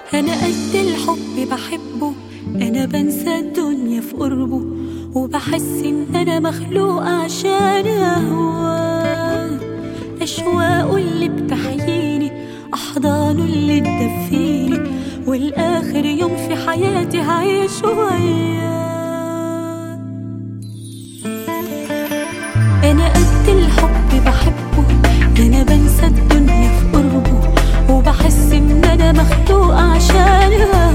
أنا قد الحب بحبه أنا بنسى الدنيا في قربه وبحس إن أنا مخلوق عشان أهواه أشواقه اللي بتحييني أحضانه اللي تدفيني والآخر يوم في حياتي هعيش وياه أنا قد الحب بحبه أنا بنسى الدنيا في قربه وبحس إن أنا مخلوق عشان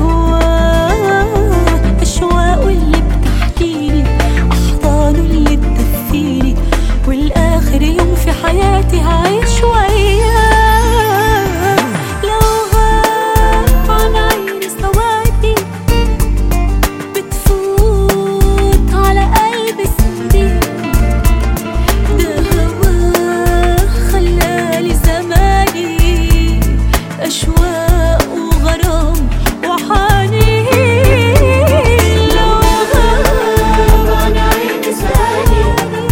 أهواه أشواقه اللي بتحكيني أحضانه اللي تدفيني والآخر يوم في حياتي هعيش وياه لو غاب عن عيني سوادي بتفوت على قلبي سنين ده هواه خلالي زماني أشواق وغرام وحنين لو غاب عن عيني ثانية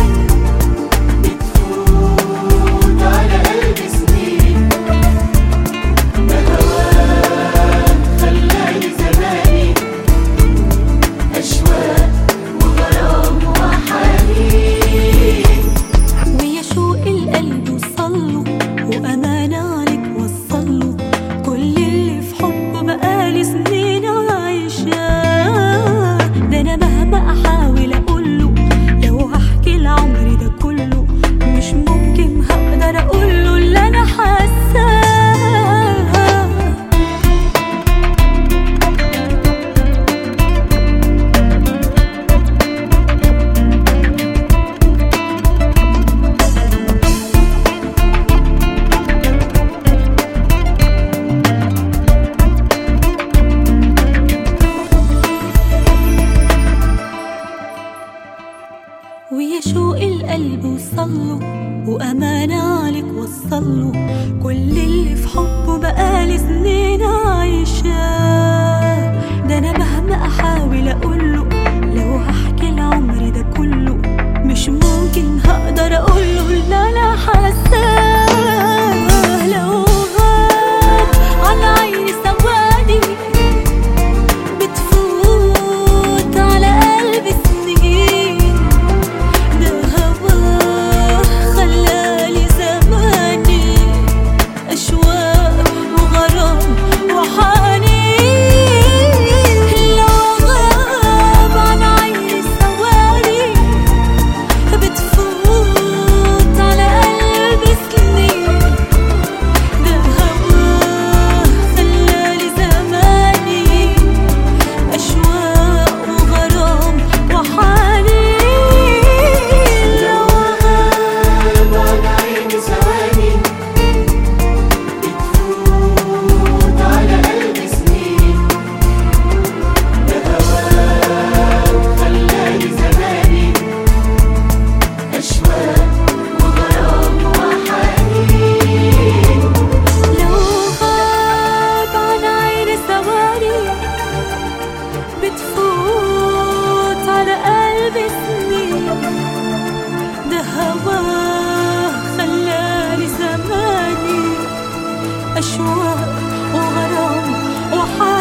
بتفوت على قلبي سنين ده هواك خلاني زماني أشواق وغرام وحنين ويشوق القلب وصله وأمانة عليك وصله كل اللي في حبه بقالي سنين عايشاه ده أنا مهما أحاول أقوله لو هحكي العمر ده كله مش ممكن هقدر أقوله اللي أنا حاساه ويشوق القلب وصله وأمانة عليك وصله كل اللي في حبه بقالي سنين عايشاه ده أنا مهما أحاول أقوله لو هحكي العمر ده كله مش ممكن هقدر أقوله اللي أنا حاساه لو غاب على عيني ثواني بتفوت على قلبي سنين ده هواه خلالي زماني أشواق وغرام وحنين لو غاب عن عيني ثواني بتفوت على قلبي سنين ده هواه خلالي زماني أشواق وغرام وحنين لو غاب عن عيني ثواني بتفوت على قلبي سنين ده هواك خلاني زماني أشواق وغرام وحنين لو غاب عن عيني ثواني بتفوت على قلبي سنين ده هواه خلاني زماني أشواق وغرام وحنين